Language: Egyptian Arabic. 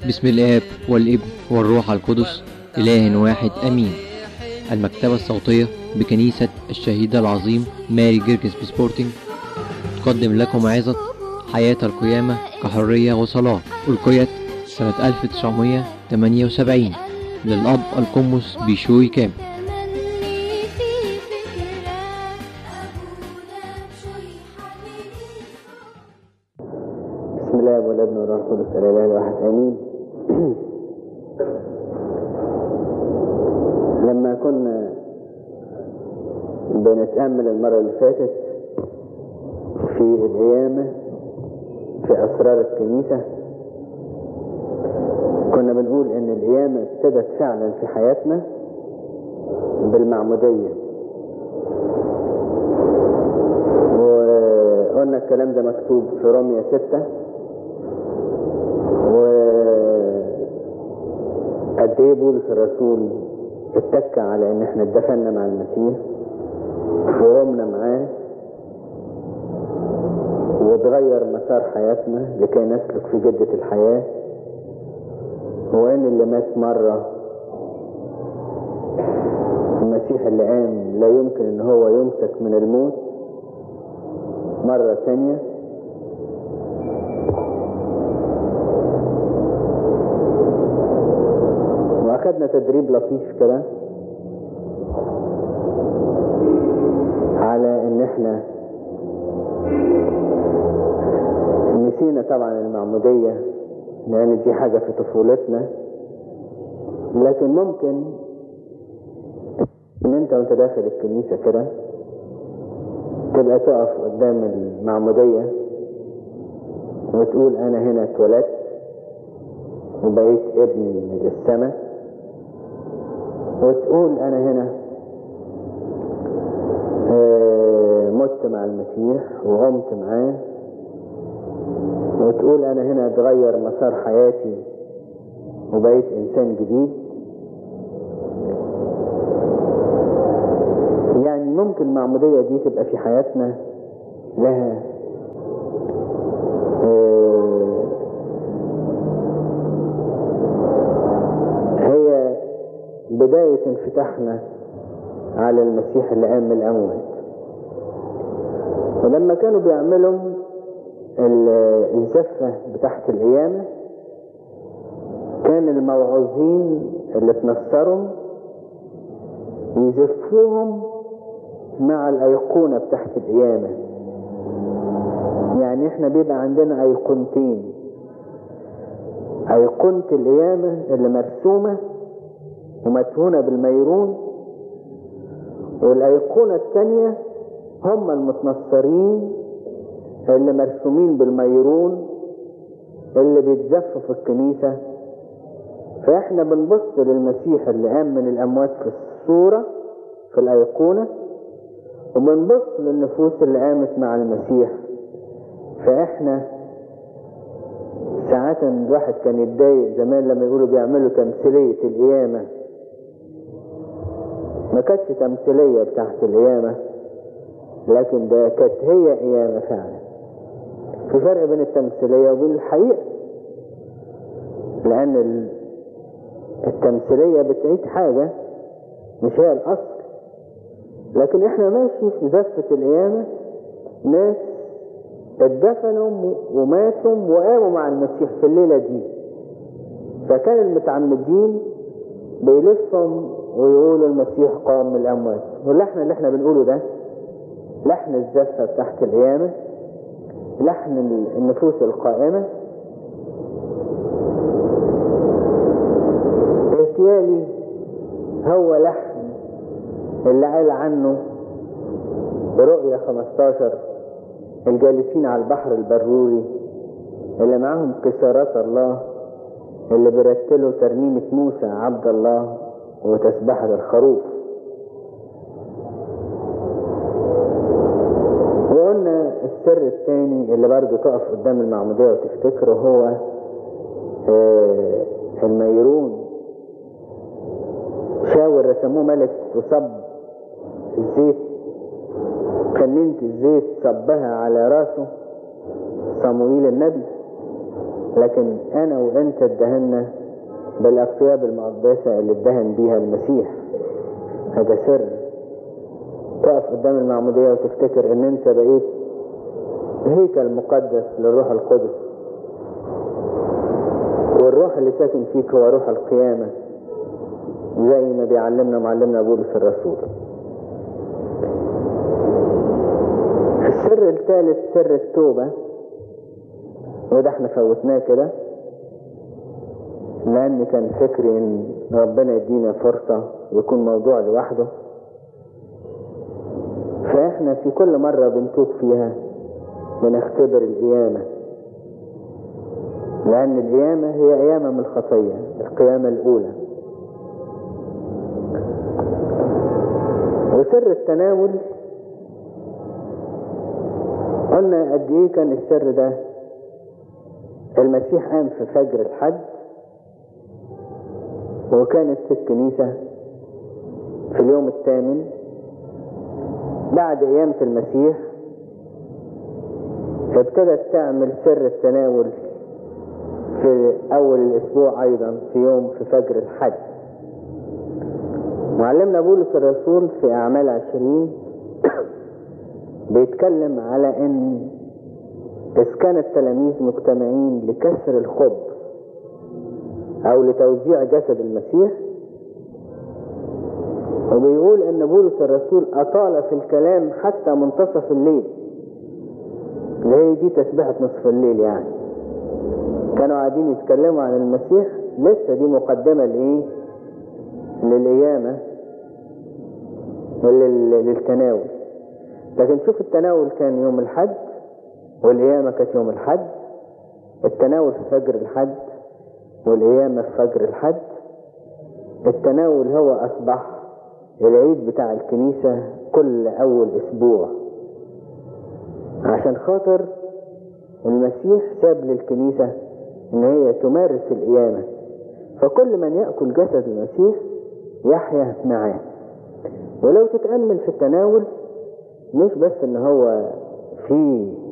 بسم الآب والابن والروح القدس إله واحد أمين المكتبة الصوتية بكنيسة الشهيد العظيم ماري جرجس بسبورتنج تقدم لكم عظة حياة القيامة كحرية وصلاة ألقيت سنة 1978 للأب القمص بيشوي كامل بسم الله والابن والروح القدس الاله الواحد امين لما كنا بنتامل المره اللي فاتت في القيامه في اسرار الكنيسه كنا بنقول ان القيامه ابتدت فعلا في حياتنا بالمعموديه وقلنا الكلام ده مكتوب في رومية ستة و قد ايه بولس الرسول اتكى على ان احنا اتدفنا مع المسيح وقمنا معاه واتغير مسار حياتنا لكي نسلك في جدة الحياة وان اللي مات مرة المسيح اللي قام لا يمكن ان هو يمسك من الموت مرة ثانية واخدنا تدريب لطيف كده على ان احنا نسينا طبعا المعمودية لان دي حاجة في طفولتنا لكن ممكن ان انت وانت داخل الكنيسة كده تبقى تقف قدام المعمودية وتقول انا هنا اتولدت وبقيت ابن للسماء وتقول انا هنا آه، مت مع المسيح وقمت معاه وتقول انا هنا اتغير مسار حياتي وبقيت انسان جديد يعني ممكن المعمودية دي تبقى في حياتنا لها آه، هي بداية انفتاحنا على المسيح اللي قام من الأموات ولما كانوا بيعملوا ال- الزفة بتاعت القيامة كان الموعوظين اللي اتنصروا يزفوهم مع الأيقونة بتاعت القيامة يعني احنا بيبقى عندنا أيقونتين أيقونة القيامة اللي مرسومة ومدهونة بالميرون والأيقونة الثانية هم المتنصرين اللي مرسومين بالميرون اللي بيتزفوا في الكنيسة فاحنا بنبص للمسيح اللي قام من الأموات في الصورة في الأيقونة وبنبص للنفوس اللي قامت مع المسيح فاحنا ساعات الواحد كان يتضايق زمان لما يقولوا بيعملوا تمثيلية القيامة ما كانتش تمثيلية بتاعت القيامة لكن ده كانت هي قيامة فعلا في فرق بين التمثيلية وبين الحقيقة لأن ال- التمثيلية بتعيد حاجة مش هي الأصل لكن احنا ماشي في زفة القيامة ناس اتدفنوا وماتوا وقاموا مع المسيح في الليلة دي فكان المتعمدين بيلفهم ويقولوا المسيح قام من الأموات واللحن اللي احنا بنقوله ده لحن الزفة تحت القيامة لحن النفوس القائمة اغتيالي هو لحن اللي قال عنه رؤية 15 الجالسين على البحر البروري اللي معاهم كسارات الله اللي بيرتلوا ترنيمة موسى عبد الله وتسبحة الخروف وقلنا السر الثاني اللي برضه تقف قدام المعمودية وتفتكره هو آه، الميرون شاور رسموه ملك وصب الزيت كنينة الزيت صبها على راسه صموئيل النبي لكن انا وانت اتدهنا بالاثياب المقدسة اللي اتدهن بيها المسيح هذا سر تقف قدام المعمودية وتفتكر ان انت بقيت هيكل مقدس للروح القدس والروح اللي ساكن فيك هو روح القيامة زي ما بيعلمنا معلمنا بولس الرسول السر الثالث سر التوبة وده احنا فوتناه كده لان كان فكري ان ربنا يدينا فرصة يكون موضوع لوحده فاحنا في كل مرة بنتوب فيها بنختبر القيامة لأن القيامة هي قيامة من الخطية القيامة الأولى وسر التناول قلنا قد ايه كان السر ده المسيح قام في فجر الحد وكانت في الكنيسة في اليوم الثامن بعد قيامة المسيح ابتدت تعمل سر التناول في أول الأسبوع أيضا في يوم في فجر الحد معلمنا بولس الرسول في أعمال عشرين بيتكلم على ان اذ كان التلاميذ مجتمعين لكسر الخبز او لتوزيع جسد المسيح وبيقول ان بولس الرسول اطال في الكلام حتى منتصف الليل اللي هي دي تسبيحة نصف الليل يعني كانوا قاعدين يتكلموا عن المسيح لسه دي مقدمة لايه للقيامة للتناول لكن شوف التناول كان يوم الحد والقيامة كانت يوم الحد التناول في فجر الحد والقيامة في فجر الحد التناول هو أصبح العيد بتاع الكنيسة كل أول أسبوع عشان خاطر المسيح ساب للكنيسة إن هي تمارس القيامة فكل من يأكل جسد المسيح يحيا معاه ولو تتأمل في التناول مش بس ان هو في